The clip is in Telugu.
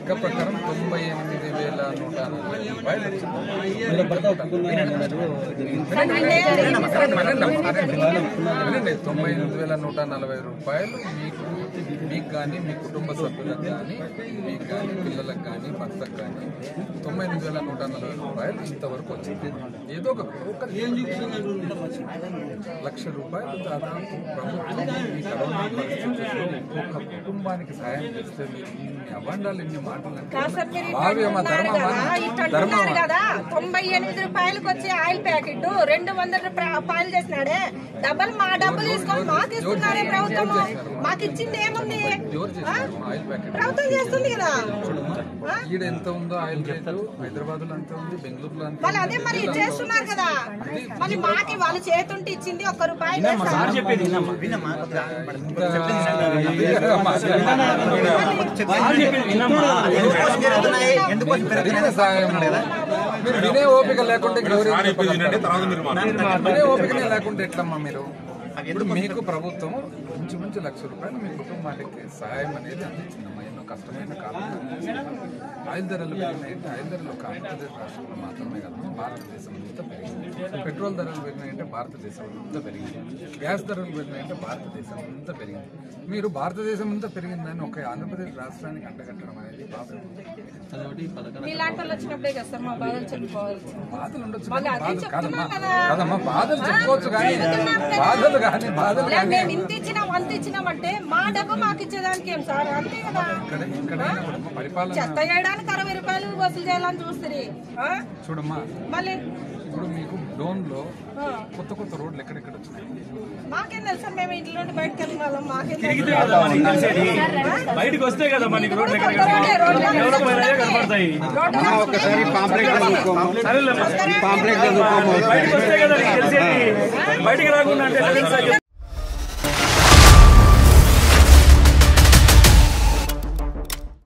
లెక్క ప్రకారం తొంభై ఎనిమిది వేల నూట నలభై రూపాయలు వచ్చింది. వినండి, వినండి, వినండి. తొంభై ఎనిమిది వేల నూట నలభై రూపాయలు మీకు మీకు కానీ మీ కుటుంబ సభ్యులకు కానీ మీకు కానీ పిల్లలకు కానీ భర్తకు కానీ తొంభై ఎనిమిది వేల నూట నలభై రూపాయలు ఇంతవరకు వచ్చింది ఏదో ఒక ఒక లక్ష రూపాయలు దాదాపు ప్రభుత్వం ఈ కరోనా పరిస్థితుల్లో ఒక్కొక్క కుటుంబానికి సహాయం చేస్తే మీరు ఇన్ని అబండాలు ఇన్ని మాటలు అంటే కాదు సార్, మీరు ఇట్లా భావ్యమా అంటున్నారు ధర్మమా కదా, ఇట్లా ధర్మమా అంటున్నారు కదా తొంభై ఎనిమిది రూపాయలకు వచ్చే ఆయిల్ ప్యాకెట్ రెండు వందల రూపాయలు చేసినాడే డబ్బులు మా డబ్బులు తీసుకొని మాకు ఇస్తున్నారే ప్రభుత్వము మాకు ఇచ్చింది ఏముంది ఎవరు ఆ? చేస్తారు ఆయిల్ ప్యాకెట్ ప్రభుత్వం చేస్తుంది కదా ఆ? ఈడ ఎంత ఉందో ఆయిల్ రేటు హైదరాబాద్ లో అంత ఉంది బెంగళూరులో అంత వాళ్ళు ఉంది అదే మరి చేస్తున్నారు కదా మళ్ళీ మాకి వాళ్ళు చేతుంటే ఇచ్చింది ఒక్క రూపాయి చేస్తారు. జరిగిన సాయం మీరు వినే ఓపిక లేకుంటే గౌరవం వినే ఓపికనే లేకుంటే ఎట్లమ్మా మీరు ఇప్పుడు మీకు ప్రభుత్వం మంచి మంచి లక్ష రూపాయలు మీ కుటుంబానికి సహాయం అనేది అందించిందమ్మా ఎన్నో కష్టమైన కాలం ఆయిల్ ధరలు పెరిగినాయంటే ఆయిల్ ధరలు ఒక ఆంధ్రప్రదేశ్ రాష్ట్రంలో మాత్రమే కాదు భారతదేశం అంతా పెరిగింది పెట్రోల్ ధరలు పెరిగినాయంటే భారతదేశం అంతా పెరిగింది గ్యాస్ ధరలు పెరిగినాయంటే భారతదేశం అంతా పెరిగింది మీరు భారతదేశం అంతా పెరిగిందని ఒక ఆంధ్రప్రదేశ్ రాష్ట్రానికి అంటగట్టడం అనేది బాధ మీలాంటి వాళ్ళు వచ్చినప్పుడే కదా సార్ మా బాధలు చెప్పుకోవాలి బాధలు ఉండొచ్చు మళ్ళీ కానీ అదే బాధ చెప్తున్నాం కాదమ్మా కదా. కాదమ్మా బాధలు చెప్పుకోవచ్చు కానీ చెప్తున్నాం కదా. బాధలు కానీ బాధలు లే, కానీ మేము ఇంత ఇచ్చినాం అంత ఇచ్చినాం అంటే మా డబ్బు మాకు ఇచ్చేదానికి ఏం సార్ అంతే కదా ఇక్కడ ఎక్కడైనా కూడా అమ్మా పరిపాలన చెత్త చేయడానికి అరవై రూపాయలు వసూలు చేయాలని చూస్తుంది చూడమ్మా మళ్ళీ ఇప్పుడు మీకు డోన్ లో ఆ, కొత్త కొత్త రోడ్లు ఎక్కడెక్కడ వచ్చినాయి మాకేం తెలుసా మేము ఇంట్లో నుండి బయటకు వెళ్ళిన వాళ్ళం మాకేం తిరిగితే కదా మనకి తెలిసేది బయటకు వస్తే కదా మనకి రోడ్లు ఎక్కడ డెవలప్ అయినాయో కనపడతాయి ఒకసారి పాంప్లెట్ సరేలే మరి. బయటకు వస్తే కదా నీకు తెలిసేది బయటికి రాకుండా అంటే ఎట్లా తెలుసా చెప్పు?